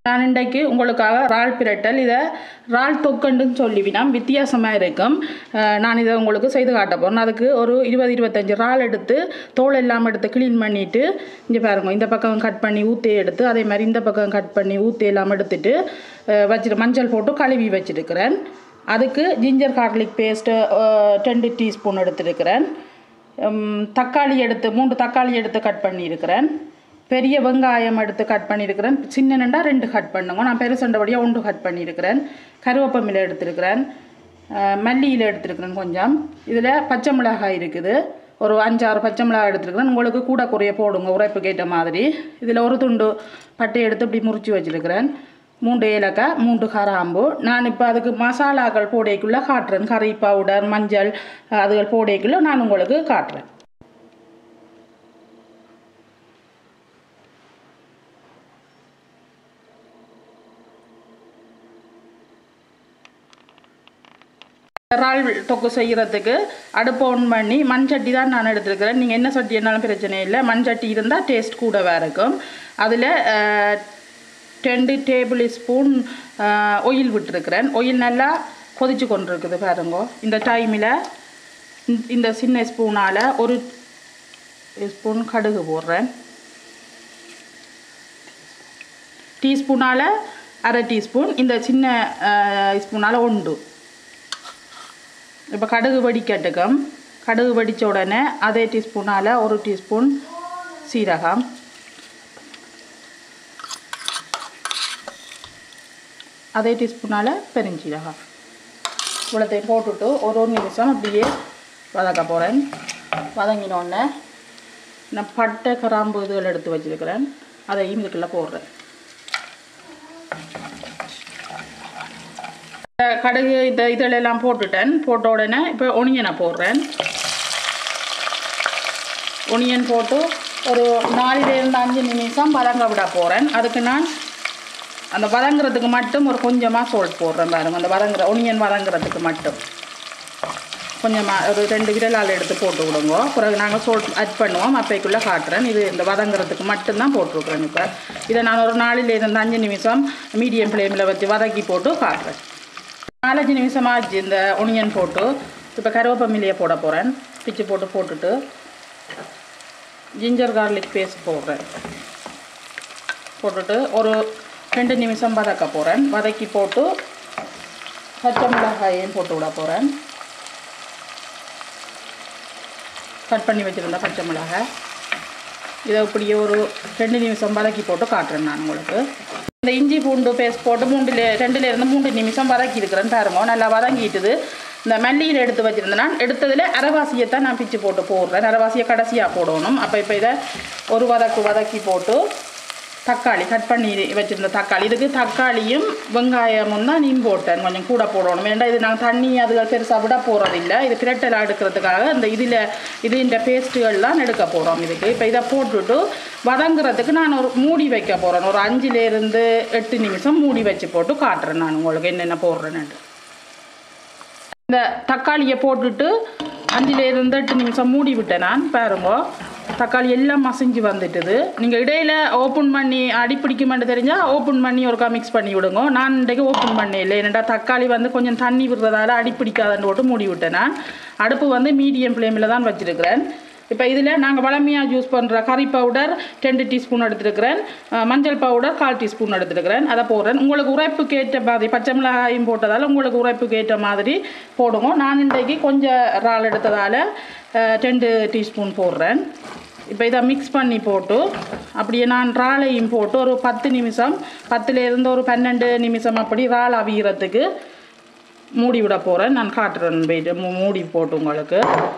நான் இன்றைக்கு உங்களுக்காக இறால் பிரட்டல் இதை இறால் தொக்கண்டுன்னு சொல்லிவினா வித்தியாசமாக இருக்கும் அஹ் நான் இதை உங்களுக்கு செய்து காட்ட போகிறேன் அதுக்கு ஒரு இருபது இருபத்தஞ்சி இறால் எடுத்து தோல் எல்லாம் எடுத்து க்ளீன் பண்ணிவிட்டு இங்கே பாருங்க இந்த பக்கம் கட் பண்ணி ஊற்றி எடுத்து அதே மாதிரி இந்த பக்கம் கட் பண்ணி ஊற்றி எல்லாம் எடுத்துட்டு அஹ் வச்சுட்டு மஞ்சள் போட்டு கழுவி வச்சுருக்கிறேன் அதுக்கு ஜிஞ்சர் கார்லிக் பேஸ்ட்டு ரெண்டு டீஸ்பூன் எடுத்துருக்கிறேன் உம், தக்காளி எடுத்து மூன்று தக்காளி எடுத்து கட் பண்ணியிருக்கிறேன் பெரிய வெங்காயம் எடுத்து கட் பண்ணியிருக்கிறேன் சின்னனண்டா ரெண்டு கட் பண்ணுங்க நான் பெருசண்டபடியாக ஒன்று கட் பண்ணியிருக்கிறேன் கருவேப்பமிலை எடுத்திருக்கிறேன் அஹ், மல்லியில எடுத்திருக்கிறேன் கொஞ்சம் இதில் பச்சை மிளகாய் இருக்குது ஒரு அஞ்சாறு பச்சை மிளகாய் எடுத்துருக்கிறேன் உங்களுக்கு கூட குறைய போடுங்க உரைப்புக்கு ஏற்ற மாதிரி இதில் ஒரு துண்டு பட்டை எடுத்து இப்படி முறிச்சு வச்சிருக்கிறேன் மூன்று ஏலக்காய் மூன்று கராம்பு நான் இப்போ அதுக்கு மசாலாக்கள் போடைக்குள்ளே காட்டுறேன் கறி பவுடர் மஞ்சள் அதுகள் போடைக்குள்ளே நான் உங்களுக்கு காட்டுறேன் இறால் தொக்கு செய்கிறதுக்கு அடுப்பு ஆன் பண்ணி மண் சட்டி தான் நான் எடுத்துருக்கிறேன் நீங்கள் என்ன சட்டி என்னாலும் பிரச்சனை இல்லை மண் சட்டி இருந்தால் டேஸ்ட் கூடவே இருக்கும் அதில் ரெண்டு டேபிள் ஸ்பூன் ஒயில் விட்டுருக்கிறேன் ஒயில் நல்லா கொதிச்சு கொண்டு இருக்குது பாருங்க இந்த டைமில் இந்த சின்ன ஸ்பூனால் ஒரு ஸ்பூன் கடுகு போடுறேன் டீஸ்பூனால் அரை டீஸ்பூன் இந்த சின்ன ஸ்பூனால் ஒன்று இப்போ கடுகு வடிக்கட்டுக்கும் கடுகு வடித்த உடனே அதே டீஸ்பூனால் ஒரு டீஸ்பூன் சீரகம் அதே டீஸ்பூனால் பெருஞ்சீரகம் இவ்வளோத்தையும் போட்டுட்டு ஒரு ஒரு நிமிஷம் அப்படியே வதக்க போகிறேன் வதங்கினோடனே நான் பட்டை கிராம்பு இதுகள் எடுத்து வச்சுருக்கிறேன் அதையும் இதுக்குள்ளே போடுறேன் கடுகு இந்த இதெல்லாம் போட்டுட்டேன் போட்ட உடனே இப்போ ஒனியனை போடுறேன் ஒனியன் போட்டு ஒரு நாலுலேருந்து அஞ்சு நிமிஷம் வதங்க விட போகிறேன் அதுக்கு நான் அந்த வதங்குறதுக்கு மட்டும் ஒரு கொஞ்சமாக சோல்ட் போடுறேன் பாருங்க அந்த வதங்குற ஒனியன் வதங்குறதுக்கு மட்டும் கொஞ்சமாக ஒரு ரெண்டு விரலால் எடுத்து போட்டு விடுங்க பிறகு நாங்கள் சோல்ட் அட் பண்ணுவோம் அப்பைக்குள்ளே காட்டுறேன் இது இந்த வதங்குறதுக்கு மட்டும்தான் போட்டிருக்கிறேன் இப்போ இதை நான் ஒரு நாலுலேருந்து அஞ்சு நிமிஷம் மீடியம் ஃப்ளேமில் வச்சு வதக்கி போட்டு காட்டுறேன் நாலஞ்சு நிமிஷம் ஆச்சு இந்த ஒனியன் போட்டு இப்போ கருவேப்பமில்லையை போட போகிறேன் பிச்சு போட்டு போட்டுட்டு ஜிஞ்சர் கார்லிக் பேஸ்ட் போடுறேன் போட்டுட்டு ஒரு ரெண்டு நிமிஷம் வதக்க போகிறேன் வதக்கி போட்டு பச்சை மிளகாயையும் போட்டு விட போகிறேன் கட் பண்ணி வச்சுருந்த பச்சை மிளகாய் இதை இப்படியே ஒரு ரெண்டு நிமிஷம் வதக்கி போட்டு காட்டுறேன் நான் உங்களுக்கு இந்த இஞ்சி பூண்டு பேஸ்ட் போட்டு மூண்டுல ரெண்டுலேருந்து மூன்று நிமிஷம் வதக்கி இருக்கிறேன்னு பாருங்க நல்லா வதங்கிட்டுது இந்த மல்லியில் எடுத்து வச்சுருந்தேன் நான் எடுத்ததில் அரைவாசியை தான் நான் பிச்சு போட்டு போடுறேன் அரைவாசியை கடைசியாக போடணும் அப்போ இப்போ இதை ஒரு வதக்கு வதக்கி போட்டு தக்காளி கட் பண்ணி வச்சுருந்த தக்காளி இதுக்கு தக்காளியும் வெங்காயமும் தான் நீம் போட்டேன் கொஞ்சம் கூட போடணும் ஏன்டா இது நாங்கள் தண்ணி அதுகள் பெருசாக விட போகிறதில்ல இது பிரட்டலாக எடுக்கிறதுக்காக இந்த இதில் இது இந்த பேஸ்ட்டுகள்லாம் எடுக்க போகிறோம் இதுக்கு இப்போ இதை போட்டுட்டு வதங்குறதுக்கு நான் ஒரு மூடி வைக்க போகிறேன் ஒரு அஞ்சுலேருந்து எட்டு நிமிஷம் மூடி வச்சு போட்டு காட்டுறேன் நான் உங்களுக்கு என்னென்ன போடுறேன்னு இந்த தக்காளியை போட்டுட்டு அஞ்சுலேருந்து எட்டு நிமிஷம் மூடி விட்டேன் நான் பாருங்க தக்காளி எல்லாம் மசிஞ்சு வந்துட்டுது நீங்கள் இடையில ஓப்பன் பண்ணி அடிப்பிடிக்குமென்று தெரிஞ்சால் ஓப்பன் பண்ணி ஒருக்கா மிக்ஸ் பண்ணி விடுங்க நான் இன்றைக்கு ஓப்பன் பண்ணி இல்லை என்னடா தக்காளி வந்து கொஞ்சம் தண்ணி விடுறதால அடிப்பிடிக்காதுன்னு போட்டு மூடி விட்டேன் நான் அடுப்பு வந்து மீடியம் ஃப்ளேமில் தான் வச்சுருக்கிறேன் இப்போ இதில் நாங்கள் வளமையாக யூஸ் பண்ணுற கறி பவுடர் ரெண்டு டீஸ்பூன் எடுத்துருக்கிறேன் அஹ் மஞ்சள் பவுடர் கால் டீஸ்பூன் எடுத்துருக்கிறேன் அதை போடுறேன் உங்களுக்கு உரைப்புக்கு ஏற்ற மாதிரி பச்சை மிளகாயும் போட்டதால் உங்களுக்கு உரைப்புக்கு ஏற்ற மாதிரி போடுங்க நான் இன்றைக்கு கொஞ்சம் இறால் எடுத்ததால் அஹ், ரெண்டு டீஸ்பூன் போடுறேன் இப்போ இதை மிக்ஸ் பண்ணி போட்டு அப்படியே நான் இறாலையும் போட்டு ஒரு பத்து நிமிஷம் பத்துலேருந்து ஒரு பன்னெண்டு நிமிஷம் அப்படி இறால் அவிகிறதுக்கு மூடி விட போகிறேன் நான் காட்டுறேன் போயிட்டு மூ- மூடி போட்டு உங்களுக்கு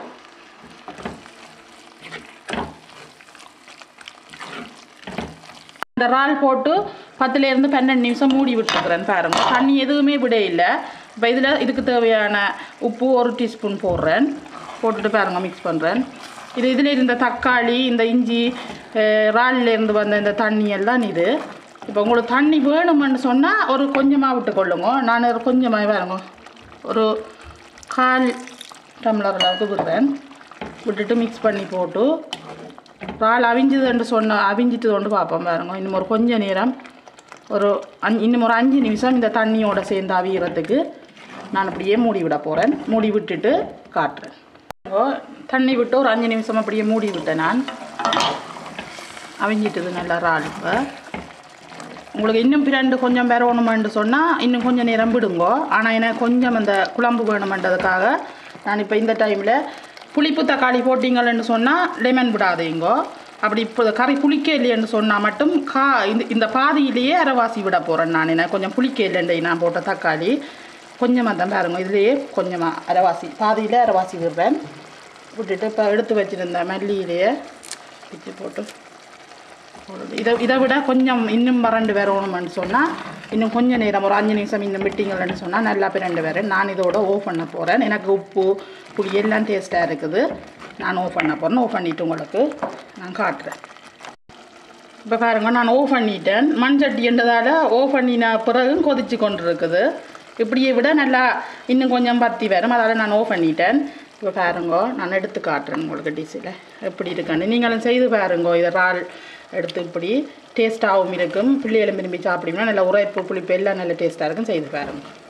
இந்த இறால் போட்டு பத்துலேருந்து பன்னெண்டு நிமிஷம் மூடி விட்டுருக்குறேன் பாருங்க தண்ணி எதுவுமே விட இல்லை இப்போ இதில் இதுக்கு தேவையான உப்பு ஒரு டீஸ்பூன் போடுறேன் போட்டுட்டு பாருங்க மிக்ஸ் பண்ணுறேன் இது இதில் இருந்த தக்காளி இந்த இஞ்சி அஹ், இறால்ல இருந்து வந்த இந்த தண்ணி எல்லாம் இது இப்போ உங்களுக்கு தண்ணி வேணுமென்னு சொன்னால் ஒரு கொஞ்சமாக விட்டுக்கொள்ளுங்க நான் ஒரு கொஞ்சமாக பாருங்க ஒரு கால் டம்ளர் அளவுக்கு விடுறேன் விட்டுட்டு மிக்ஸ் பண்ணி போட்டு இறால் அவிஞ்சதுன்னு சொன்ன அவிஞ்சிட்டு கொண்டு பார்ப்போம் பாருங்க இன்னும் ஒரு கொஞ்ச நேரம் ஒரு அஞ்சு இன்னும் ஒரு அஞ்சு நிமிஷம் இந்த தண்ணியோட சேர்ந்து அவியறதுக்கு நான் அப்படியே மூடி விட போகிறேன் மூடி விட்டுட்டு காட்டுறேன் இப்போ தண்ணி விட்டு ஒரு அஞ்சு நிமிஷம் அப்படியே மூடி விட்டேன் நான் அவிஞ்சிட்டது நல்லா இறால் இப்போ உங்களுக்கு இன்னும் பிரண்டு கொஞ்சம் பெறணுமென்று சொன்னால் இன்னும் கொஞ்சம் நேரம் விடுங்கோ ஆனால் எனக்கு கொஞ்சம் அந்த குழம்பு வேணுமென்றதுக்காக நான் இப்போ இந்த டைமில் புளிப்பு தக்காளி போட்டிங்கன்னு சொன்னால் லெமன் விடாதீங்கோ அப்படி இப்போ கறி புளிக்க இல்லைன்னு சொன்னால் மட்டும் கா இந்த இந்த பாதியிலேயே அரைவாசி விட போகிறேன் நான் என்ன கொஞ்சம் புளிக்க இல்லைண்டை நான் போட்ட தக்காளி கொஞ்சமாக தான் பாருங்க இதுலேயே கொஞ்சமாக அரைவாசி பாதியிலே அரைவாசி விடுறேன் விட்டுட்டு இப்போ எடுத்து வச்சுருந்த மல்லியிலேயே பிச்சு போட்டு போடுறது. இதை இதை விட கொஞ்சம் இன்னும் வறண்டு வரணும்னு சொன்னால் இன்னும் கொஞ்சம் நேரம் ஒரு அஞ்சு நிமிஷம் இன்னும் விட்டீங்கன்னு சொன்னால் நல்லா பிரண்டு வரேன் நான் இதோட ஓஃப் பண்ண போகிறேன் எனக்கு உப்பு புளி எல்லாம் டேஸ்ட்டாக இருக்குது நான் ஓஃப் பண்ண போகிறேன் ஓஃப் பண்ணிவிட்டு உங்களுக்கு நான் காட்டுறேன் இப்போ பாருங்க நான் ஓஃப் பண்ணிட்டேன் மண் சட்டின்றதால ஓஃப் பண்ணின பிறகு கொதிச்சு கொண்டு இருக்குது இப்படியே விட நல்லா இன்னும் கொஞ்சம் பத்தி வரும் அதால் நான் ஓஃப் பண்ணிட்டேன் இப்போ பாருங்கோ நான் எடுத்து காட்டுறேன் உங்களுக்கு டிஷ்ஷில் எப்படி இருக்குன்னு நீங்களும் செய்து பாருங்கோ இதை இறால் எடுத்து இப்படி டேஸ்ட்டாகவும் இருக்கும் பிள்ளைகளும் விரும்பி சாப்பிடுவீங்கன்னா நல்லா உரைப்பு புளிப்பு எல்லாம் நல்ல டேஸ்ட்டாக இருக்கும் செய்து பாருங்க